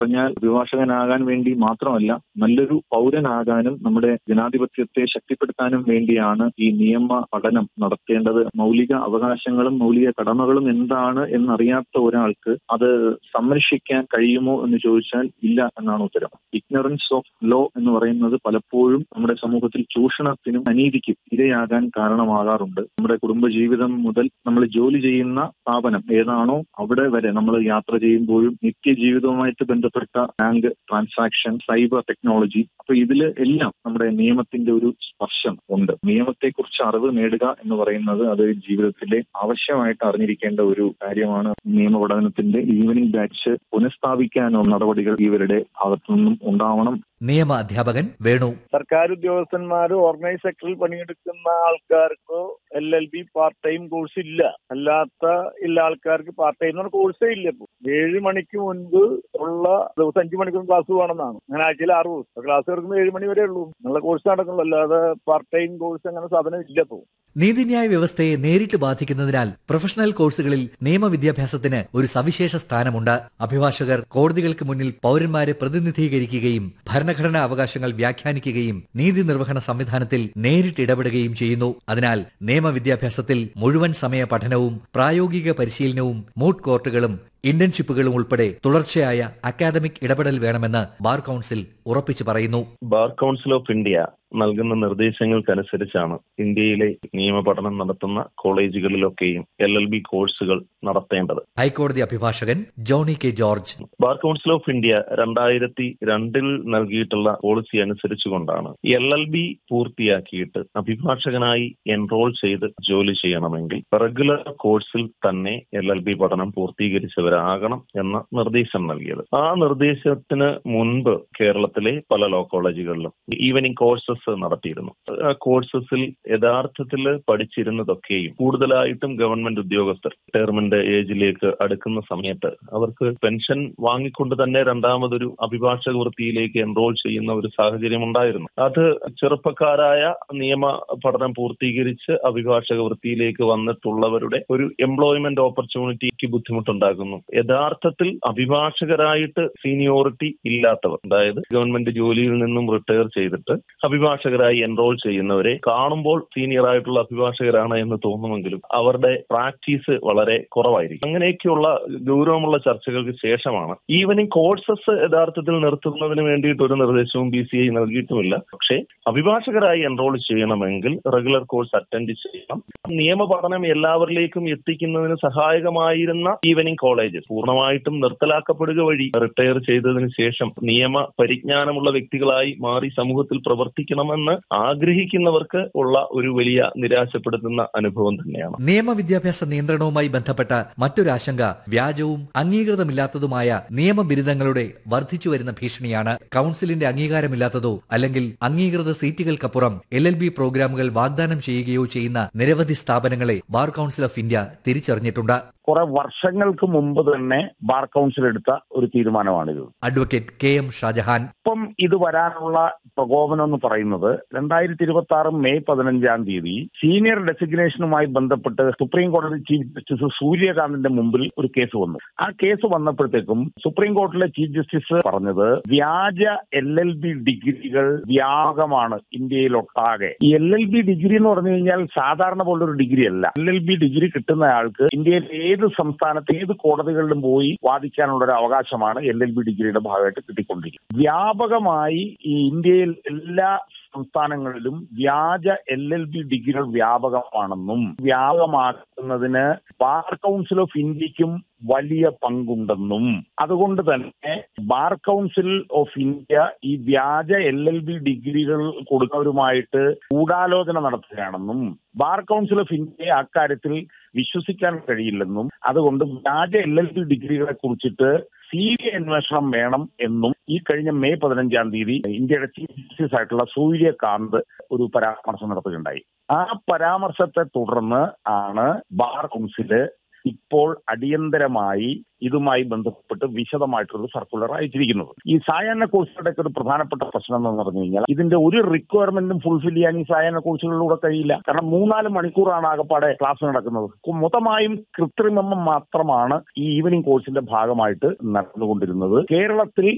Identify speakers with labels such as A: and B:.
A: പറഞ്ഞാൽ അഭിഭാഷകനാകാൻ വേണ്ടി മാത്രമല്ല നല്ലൊരു പൗരനാകാനും നമ്മുടെ ജനാധിപത്യത്തെ ശക്തിപ്പെടുത്താനും വേണ്ടിയാണ് ഈ നിയമ പഠനം നടത്തേണ്ടത് മൗലിക അവകാശങ്ങളും മൗലിക കടമകളും എന്താണ് എന്നറിയാത്ത ഒരാൾക്ക് അത് സംരക്ഷിക്കാൻ കഴിയുമോ എന്ന് ചോദിച്ചാൽ ഇല്ല എന്നാണ് ഉത്തരം ഇഗ്നറൻസ് ഓഫ് ലോ എന്ന് പറയുന്നത് പലപ്പോഴും നമ്മുടെ സമൂഹത്തിൽ ചൂഷണത്തിനും അനീതിക്കും ഇരയാകാൻ കാരണമാകാറുണ്ട് നമ്മുടെ കുടുംബജീവിതം മുതൽ നമ്മൾ ജോലി ചെയ്യുന്ന സ്ഥാപനം ഏതാണോ അവിടെ വരെ നമ്മൾ യാത്ര ചെയ്യുമ്പോഴും നിത്യജീവിതവുമായിട്ട് ബന്ധപ്പെട്ട ബാങ്ക് ട്രാൻസാക്ഷൻ സൈബർ ടെക്നോളജി അപ്പൊ ഇതിൽ എല്ലാം നമ്മുടെ നിയമത്തിന്റെ ഒരു സ്പർശം ഉണ്ട് നിയമത്തെക്കുറിച്ച് അറിവ് നേടുക എന്ന് പറയുന്നത് അത് ജീവിതത്തിലെ ആവശ്യമായിട്ട് അറിഞ്ഞിരിക്കേണ്ട ഒരു കാര്യമാണ് നിയമ പഠനത്തിന്റെ ഈവനിംഗ് ബാച്ച് പുനഃസ്ഥാപിക്കാനുള്ള നടപടികൾ ഇവരുടെ ഭാഗത്തു നിന്നും ഉണ്ടാവണം
B: നിയമ അധ്യാപകൻ വേണു
C: സർക്കാർ ഉദ്യോഗസ്ഥന്മാർ ഓർഗനൈസ് സെക്ടറിൽ പണിയെടുക്കുന്ന ആൾക്കാർക്ക് L L B part time course ഇല്ല അല്ലാത്ത ഉള്ള ആൾക്കാർക്ക് പാർട്ട് ടൈം എന്ന് പറഞ്ഞ കോഴ്സേ ഇല്ല ഇപ്പോൾ ഏഴ് മണിക്ക് മുൻപ് ഉള്ള ദിവസം അഞ്ചു മണിക്കൂർ ക്ലാസ് വേണമെന്നാണ് അങ്ങനെ ആഴ്ചയിൽ ആറ് ദിവസം ക്ലാസ് എടുക്കുമ്പോൾ ഏഴ് മണി വരെ ഉള്ളൂ നല്ല കോഴ്സ് നടക്കുള്ളൂ അല്ലാതെ പാർട്ട് ടൈം കോഴ്സ് അങ്ങനെ സാധനം ഇല്ല ഇപ്പോൾ
B: നീതിന്യായ വ്യവസ്ഥയെ നേരിട്ട് ബാധിക്കുന്നതിനാൽ പ്രൊഫഷണൽ കോഴ്സുകളിൽ നിയമവിദ്യാഭ്യാസത്തിന് ഒരു സവിശേഷ സ്ഥാനമുണ്ട് അഭിഭാഷകർ കോടതികൾക്ക് മുന്നിൽ പൗരന്മാരെ പ്രതിനിധീകരിക്കുകയും ഭരണഘടനാ അവകാശങ്ങൾ വ്യാഖ്യാനിക്കുകയും നീതി നിർവഹണ സംവിധാനത്തിൽ നേരിട്ട് ഇടപെടുകയും ചെയ്യുന്നു അതിനാൽ നിയമവിദ്യാഭ്യാസത്തിൽ മുഴുവൻ സമയ പഠനവും പ്രായോഗിക പരിശീലനവും മൂട്ട് കോർട്ടുകളും ഇന്റേൺഷിപ്പുകളും ഉൾപ്പെടെ തുടർച്ചയായ അക്കാദമിക് ഇടപെടൽ വേണമെന്ന് ബാർ കൌൺസിൽ ഉറപ്പിച്ചു പറയുന്നു
D: ബാർ കൗൺസിൽ ഓഫ് ഇന്ത്യ നൽകുന്ന നിർദ്ദേശങ്ങൾക്കനുസരിച്ചാണ് ഇന്ത്യയിലെ നിയമ പഠനം നടത്തുന്ന കോളേജുകളിലൊക്കെയും എൽ എൽ ബി കോഴ്സുകൾ നടത്തേണ്ടത്
B: ഹൈക്കോടതി അഭിഭാഷകൻ Johny K George
D: bar council of India രണ്ടായിരത്തി രണ്ടിൽ നൽകിയിട്ടുള്ള പോളിസി അനുസരിച്ചുകൊണ്ടാണ് എൽ എൽ ബി പൂർത്തിയാക്കിയിട്ട് അഭിഭാഷകനായി എൻറോൾ ചെയ്ത് ജോലി ചെയ്യണമെങ്കിൽ റെഗുലർ കോഴ്സിൽ തന്നെ എൽ എൽ ബി പഠനം പൂർത്തീകരിച്ചവരാകണം എന്ന നിർദ്ദേശം നൽകിയത് ആ നിർദ്ദേശത്തിന് മുൻപ് കേരളത്തിലെ പല ലോ കോളേജുകളിലും ഈവനിങ് കോഴ്സസ് നടത്തിയിരുന്നു ആ കോഴ്സസിൽ യഥാർത്ഥത്തിൽ പഠിച്ചിരുന്നതൊക്കെയും കൂടുതലായിട്ടും ഗവൺമെന്റ് ഉദ്യോഗസ്ഥർ റിട്ടയർമെന്റ് ഏജിലേക്ക് അടുക്കുന്ന സമയത്ത് അവർക്ക് പെൻഷൻ വാങ്ങിക്കൊണ്ട് തന്നെ രണ്ടാമതൊരു അഭിഭാഷക വൃത്തിയിലേക്ക് എൻറോൾ ചെയ്യുന്ന ഒരു സാഹചര്യം ഉണ്ടായിരുന്നു അത് ചെറുപ്പക്കാരായ നിയമ പഠനം പൂർത്തീകരിച്ച് അഭിഭാഷക വൃത്തിയിലേക്ക് വന്നിട്ടുള്ളവരുടെ ഒരു എംപ്ലോയ്മെന്റ് ഓപ്പർച്യൂണിറ്റിക്ക് ബുദ്ധിമുട്ടുണ്ടാക്കുന്നു യഥാർത്ഥത്തിൽ അഭിഭാഷകരായിട്ട് സീനിയോറിറ്റി ഇല്ലാത്തവർ അതായത് ഗവൺമെന്റ് ജോലിയിൽ നിന്നും റിട്ടയർ ചെയ്തിട്ട് അഭിഭാഷകരായി എൻറോൾ ചെയ്യുന്നവരെ കാണുമ്പോൾ സീനിയർ ആയിട്ടുള്ള അഭിഭാഷകരാണ് എന്ന് തോന്നുമെങ്കിലും അവരുടെ പ്രാക്ടീസ് വളരെ കുറവായിരിക്കും അങ്ങനെയൊക്കെയുള്ള ഗൗരവമുള്ള ചർച്ചകൾക്ക് ശേഷമാണ് ഈവനിങ് കോഴ്സസ് യഥാർത്ഥത്തിൽ നിർത്തുന്നതിന് വേണ്ടിയിട്ട് ഒരു നിർദ്ദേശവും ബി സി ഐ നൽകിയിട്ടുമില്ല പക്ഷേ അഭിഭാഷകരായി എൻറോൾ ചെയ്യണമെങ്കിൽ റെഗുലർ കോഴ്സ് അറ്റൻഡ് ചെയ്യണം നിയമ പഠനം എല്ലാവരിലേക്കും എത്തിക്കുന്നതിന് സഹായകമായിരുന്ന ഈവനിങ് കോളേജ് പൂർണ്ണമായിട്ടും നിർത്തലാക്കപ്പെടുക വഴി റിട്ടയർ ചെയ്തതിനു ശേഷം നിയമ പരിജ്ഞാനമുള്ള വ്യക്തികളായി മാറി സമൂഹത്തിൽ പ്രവർത്തിക്കണമെന്ന് ആഗ്രഹിക്കുന്നവർക്ക് ഉള്ള ഒരു വലിയ നിരാശപ്പെടുത്തുന്ന അനുഭവം തന്നെയാണ്
B: നിയമവിദ്യാഭ്യാസ നിയന്ത്രണവുമായി ബന്ധപ്പെട്ട മറ്റൊരു ആശങ്ക വ്യാജവും അംഗീകൃതമില്ലാത്തതുമായ നിയമബിരുദങ്ങളുടെ വർദ്ധിച്ചുവരുന്ന ഭീഷണിയാണ് കൌൺസിലിന്റെ അംഗീകാരമില്ലാത്തതോ അല്ലെങ്കിൽ അംഗീകൃത സീറ്റുകൾക്കപ്പുറം എൽ എൽ ബി പ്രോഗ്രാമുകൾ വാഗ്ദാനം ചെയ്യുകയോ ചെയ്യുന്ന നിരവധി സ്ഥാപനങ്ങളെ ബാർ കൌൺസിൽ ഓഫ് ഇന്ത്യ തിരിച്ചറിഞ്ഞിട്ടുണ്ട്
E: കുറെ വർഷങ്ങൾക്ക് മുമ്പ് തന്നെ ബാർ കൗൺസിൽ എടുത്ത ഒരു തീരുമാനമാണിത്
B: അഡ്വക്കേറ്റ് കെ എം ഷാജഹാൻ
E: ഇപ്പം ഇത് വരാനുള്ള പ്രകോപനം എന്ന് പറയുന്നത് രണ്ടായിരത്തി ഇരുപത്തി ആറ് മെയ് പതിനഞ്ചാം തീയതി സീനിയർ ഡെസിഗ്നേഷനുമായി ബന്ധപ്പെട്ട് സുപ്രീം കോടതി ചീഫ് ജസ്റ്റിസ് സൂര്യകാന്തിന്റെ മുമ്പിൽ ഒരു കേസ് വന്നു ആ കേസ് വന്നപ്പോഴത്തേക്കും സുപ്രീം കോടതിയിലെ ചീഫ് ജസ്റ്റിസ് പറഞ്ഞത് വ്യാജ എൽ എൽ ബി ഡിഗ്രികൾ വ്യാപകമാണ് ഇന്ത്യയിലൊട്ടാകെ ഈ എൽ എൽ ബി ഡിഗ്രി എന്ന് പറഞ്ഞു കഴിഞ്ഞാൽ സാധാരണ പോലൊരു ഡിഗ്രി അല്ല എൽ എൽ ബി ഡിഗ്രി കിട്ടുന്ന ആൾക്ക് ഇന്ത്യയിൽ ഏത് സംസ്ഥാനത്ത് ഏത് കോടതികളിലും പോയി വാദിക്കാനുള്ള ഒരു അവകാശമാണ് എൽ എൽ ബി ഡിഗ്രിയുടെ ഭാഗമായിട്ട് കിട്ടിക്കൊണ്ടിരിക്കുന്നത് വ്യാപകമായി ഈ ഇന്ത്യയിൽ എല്ലാ സംസ്ഥാനങ്ങളിലും വ്യാജ എൽ എൽ ബി ഡിഗ്രികൾ വ്യാപകമാണെന്നും വ്യാപകമാക്കുന്നതിന് ബാർ കൗൺസിൽ ഓഫ് ഇന്ത്യക്കും വലിയ പങ്കുണ്ടെന്നും അതുകൊണ്ട് തന്നെ ബാർ കൗൺസിൽ ഓഫ് ഇന്ത്യ ഈ വ്യാജ എൽ എൽ ബി ഡിഗ്രികൾ കൊടുക്കുന്നവരുമായിട്ട് ഗൂഢാലോചന നടത്തുകയാണെന്നും ബാർ കൗൺസിൽ ഓഫ് ഇന്ത്യയെ അക്കാര്യത്തിൽ വിശ്വസിക്കാൻ കഴിയില്ലെന്നും അതുകൊണ്ട് വ്യാജ എൽ എൽ ബി ഡിഗ്രികളെ കുറിച്ചിട്ട് സി ബി അന്വേഷണം വേണം എന്നും ഈ കഴിഞ്ഞ മെയ് പതിനഞ്ചാം തീയതി ഇന്ത്യയുടെ ചീഫ് ജസ്റ്റിസ് ആയിട്ടുള്ള സൂര്യകാന്ത് ഒരു പരാമർശം നടത്തുകയുണ്ടായി ആ പരാമർശത്തെ തുടർന്ന് ആണ് ബാർ കൗൺസില് ഇപ്പോൾ അടിയന്തരമായി ഇതുമായി ബന്ധപ്പെട്ട് വിശദമായിട്ടുള്ള സർക്കുലർ അയച്ചിരിക്കുന്നത് ഈ സായാഹ്ന കോഴ്സുകളുടെ ഒരു പ്രധാനപ്പെട്ട പ്രശ്നം എന്ന് പറഞ്ഞു കഴിഞ്ഞാൽ ഇതിന്റെ ഒരു റിക്വയർമെന്റും ഫുൾഫിൽ ചെയ്യാൻ ഈ സായാഹ്ന കോഴ്സുകളിലൂടെ കഴിയില്ല കാരണം മൂന്നാല് മണിക്കൂറാണ് ആകപ്പാടെ ക്ലാസ് നടക്കുന്നത് മൊത്തമായും കൃത്രിമം മാത്രമാണ് ഈ ഈവനിങ് കോഴ്സിന്റെ ഭാഗമായിട്ട് നടന്നുകൊണ്ടിരുന്നത് കേരളത്തിൽ